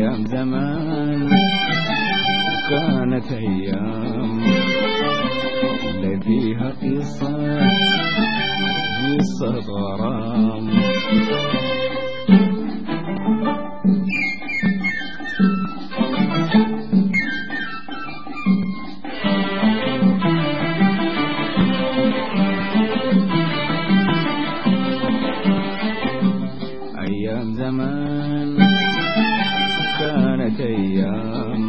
أيام زمان كانت أيام اللي فيها قصة قصة غرام أيام زمان كانت أيام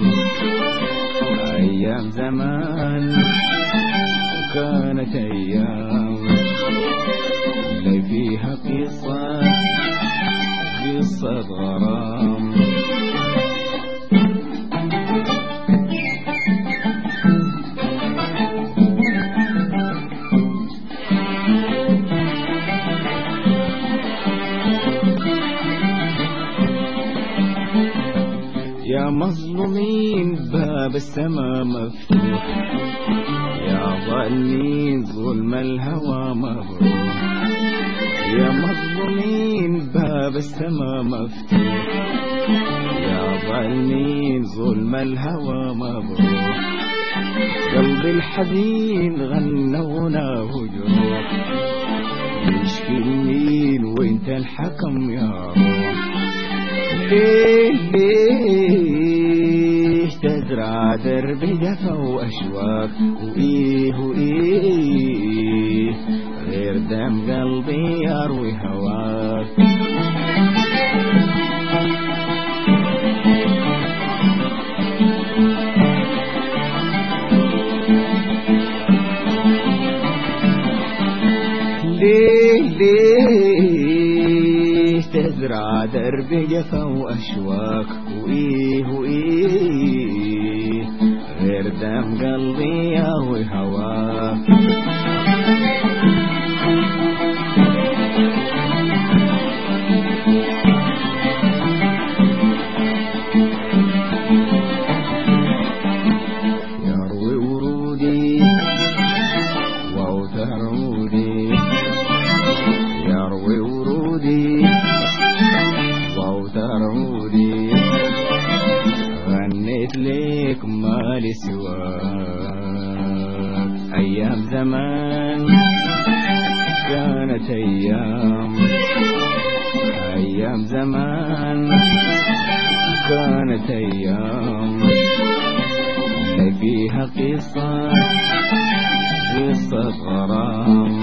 أيام زمان كانت أيام اللي فيها قصة قصة غرام يا مظلومين باب السما مفتوح يا ظالمين ظلم الهوى مبروك يا مظلومين باب السما مفتوح يا ظالمين ظلم الهوى مبروك قلب الحزين غنونا جروح يشكي المين وانت الحكم يا روح ليه ليه تزرع درب جفا وأشواق وإيه وإيه غير دم قلبي يروي هواك ليه ليه تزرع درب جفا وأشواق وإيه وإيه غير دم قلبي يروي هواك يروي ورودي وأوتر عودي يروي ورودي وأوتر عودي غنيت ليك مالي سواك أيام زمان كانت أيام أيام زمان كانت أيام اللي فيها قصة قصة غرام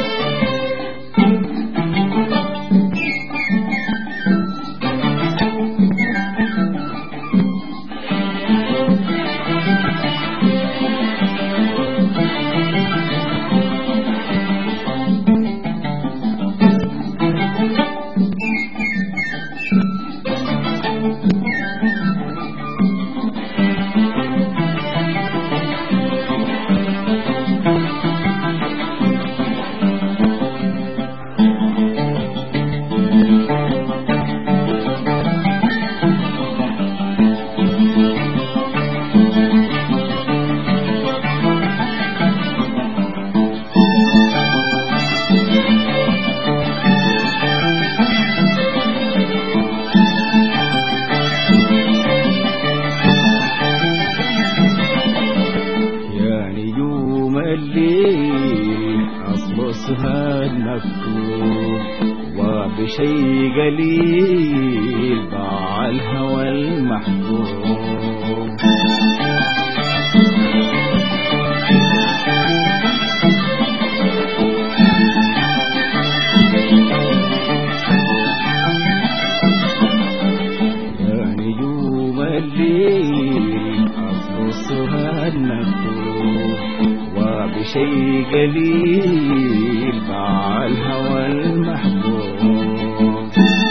يا نجوم الليل أصل السهاد مكتوب وبشي قليل ضاع الهوى المحبوب يا نجوم الليل أصل السهاد مكتوب وبشي قليل باع الهوى المحبوب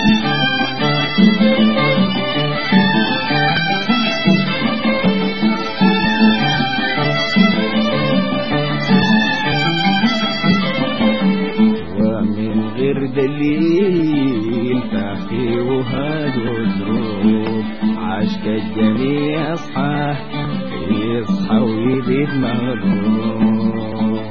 ومن غير دليل تحكي وهاد وظروف عشق الجميع اصحى يصحى ويبيت مغلوب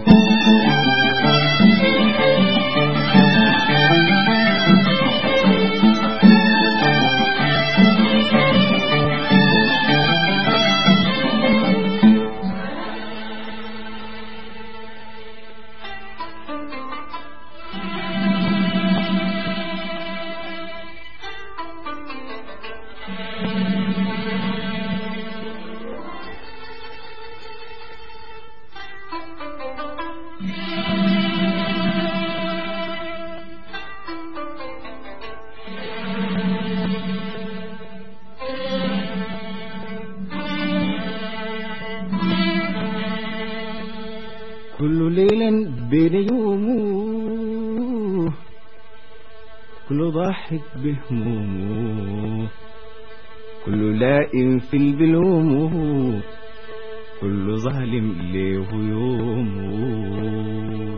كل ليلا بين يومه كل ضاحك بهمومه كل لائم في البلومه كل ظالم ليه يومه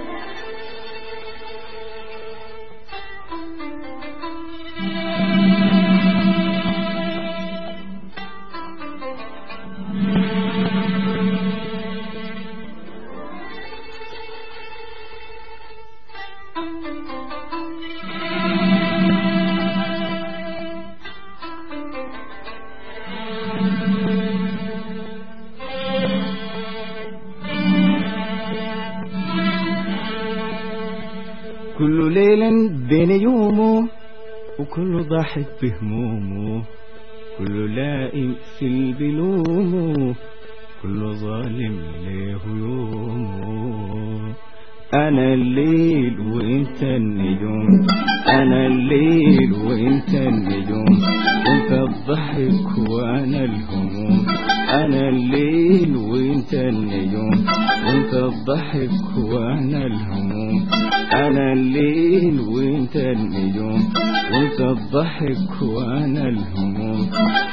كل ليلا بين يومه وكل ضاحك بهمومه كل لائم في البلومه كل ظالم له يومه أنا الليل وإنت النجوم أنا الليل وإنت النجوم أنت الضحك وأنا الهموم أنا الليل وإنت النجوم أنت الضحك وأنا الهموم أنا الليل وإنت النجوم أنت الضحك وأنا الهموم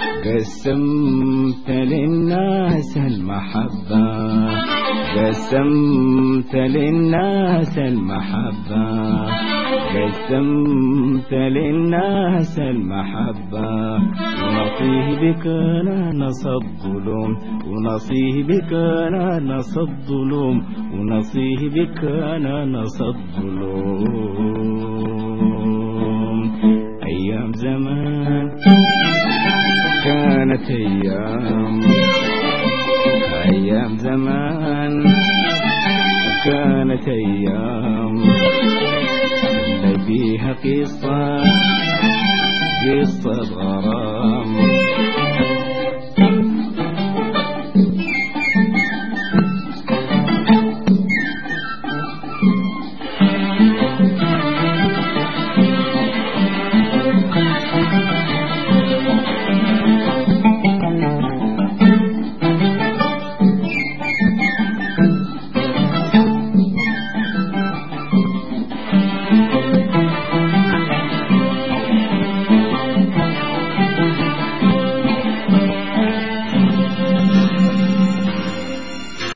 قسمت للناس المحبة قسمت للناس المحبة قسمت للناس المحبة ونصيبك أنا نصب ظلوم ونصيبك أنا نصب ظلوم ونصيبك أنا نصب ظلوم أيام زمان كانت أيام أيام زمان كانت أيام اللي فيها قصة قصة غرام